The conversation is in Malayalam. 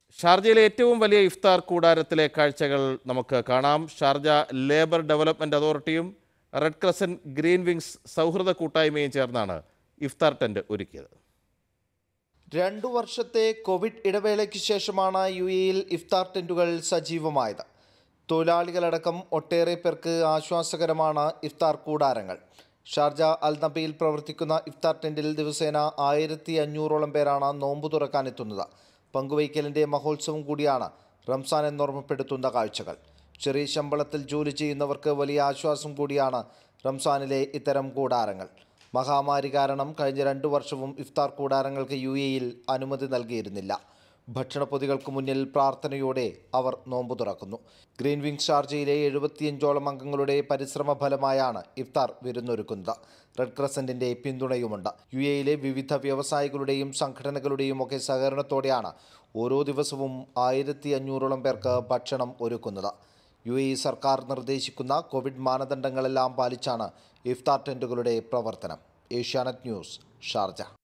ഷാർജയിലെ ഏറ്റവും വലിയ ഇഫ്താർ കൂടാരത്തിലെ കാഴ്ചകൾ നമുക്ക് കാണാം ഷാർജ ലേബർ ഡെവലപ്മെന്റ് അതോറിറ്റിയും റെഡ് ക്രസന്റ് ഗ്രീൻ വിങ്സ് സൗഹൃദ കൂട്ടായ്മയും ചേർന്നാണ് ഇഫ്താർ ടെന്റ് ഒരുക്കിയത് രണ്ടു വർഷത്തെ കോവിഡ് ഇടവേളയ്ക്ക് ശേഷമാണ് യു എയിൽ ഇഫ്താർ ടെന്റുകൾ സജീവമായത് തൊഴിലാളികളടക്കം ഒട്ടേറെ പേർക്ക് ആശ്വാസകരമാണ് ഇഫ്താർ കൂടാരങ്ങൾ ഷാർജ അൽ നബയിൽ പ്രവർത്തിക്കുന്ന ഇഫ്താർ ടെന്റിൽ ദിവസേന ആയിരത്തി അഞ്ഞൂറോളം പേരാണ് നോമ്പ് തുറക്കാനെത്തുന്നത് പങ്കുവയ്ക്കലിന്റെ മഹോത്സവം കൂടിയാണ് റംസാൻ എന്നോർമ്മപ്പെടുത്തുന്ന കാഴ്ചകൾ ചെറിയ ശമ്പളത്തിൽ ജോലി ചെയ്യുന്നവർക്ക് വലിയ ആശ്വാസം കൂടിയാണ് റംസാനിലെ ഇത്തരം കൂടാരങ്ങൾ മഹാമാരി കാരണം കഴിഞ്ഞ രണ്ടു വർഷവും ഇഫ്താർ കൂടാരങ്ങൾക്ക് യു എയിൽ അനുമതി നൽകിയിരുന്നില്ല ഭക്ഷണപ്പൊതികൾക്ക് മുന്നിൽ പ്രാർത്ഥനയോടെ അവർ നോമ്പ് തുറക്കുന്നു ഗ്രീൻ വിങ് ഷാർജയിലെ എഴുപത്തിയഞ്ചോളം അംഗങ്ങളുടെ പരിശ്രമ ഫലമായാണ് ഇഫ്താർ വിരുന്നൊരുക്കുന്നത് റെഡ് ക്രസന്റിന്റെ പിന്തുണയുമുണ്ട് യു എയിലെ വിവിധ വ്യവസായികളുടെയും സംഘടനകളുടെയും ഒക്കെ സഹകരണത്തോടെയാണ് ഓരോ ദിവസവും ആയിരത്തി അഞ്ഞൂറോളം പേർക്ക് ഭക്ഷണം ഒരുക്കുന്നത് യു എ സർക്കാർ നിർദ്ദേശിക്കുന്ന കോവിഡ് മാനദണ്ഡങ്ങളെല്ലാം പാലിച്ചാണ് ഇഫ്താർ ടെന്റുകളുടെ പ്രവർത്തനം ഏഷ്യാനെറ്റ് ന്യൂസ് ഷാർജ